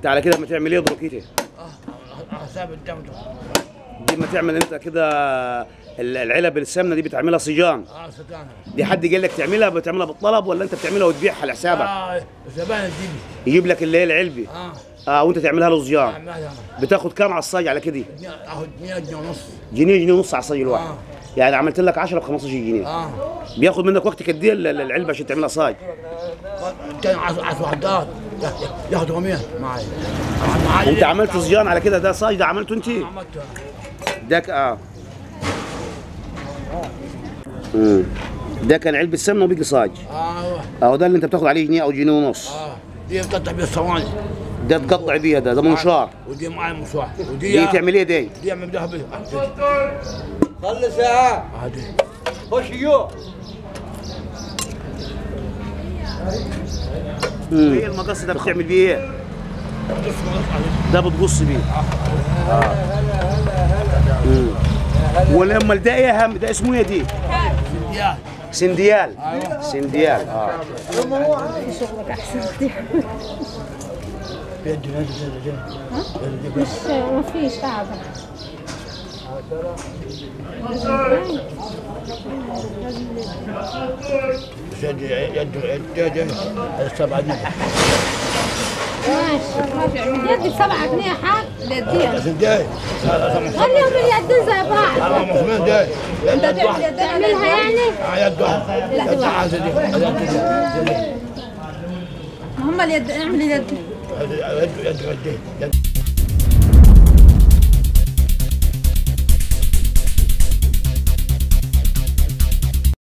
انت على كده ما تعمل ايه دروكيتي حساب الدم دي ما تعمل انت كده ال- العلب السمنه دي بتعملها صيجان اه ستانة دي حد قال لك تعملها بتعملها بالطلب ولا انت بتعملها وتبيعها لحسابك اه زبائن تجيبي يجيب لك اللي هي العلبه اه اه وانت تعملها له صيان اعملها بتاخد كام على الصاج على كده اخذ 100 جنيه ونص جنيه جنيه ونص على الصاج الواحد آه. يعني عملت لك 10 ب 15 جنيه اه بياخد منك وقت قد ايه ال- ال- العلبه عشان تعملها صاج كان 10 وحدات ياخذوا 100 معي معي انت عملت صيان على كده ده صاج ده عملته انت عملتها داك اه امم ده كان علبه سمنه وبيجي صاج اه اهو ده اللي انت بتاخد عليه جنيه او جنيه ونص اه دي بتقطع بيها الصواني ده تقطع بيها ده ده منشار ودي معي مصواح ودي دي تعمل ايه دي دي اعمل بدها بيها خلي ساعة هذه خش يو ايه المقص ده بتعمل بيه ايه ده بتقص بيه اه مم. ولما ده ايه هم ده اسمه ايه دي يا سنديال سنديال اه شغلك احسن بيدي بيدي مش ما فيش تعب بيدي يد يد يد السبعة جنيه ماشي يدي بسبعة جنيه حاج بديها سنداي خليهم اليدين زي بعض انا مصمم داي انت تعمل- تعملها يعني يد واحد يد واحد يد هم اليد اعمل اليد يد يد يد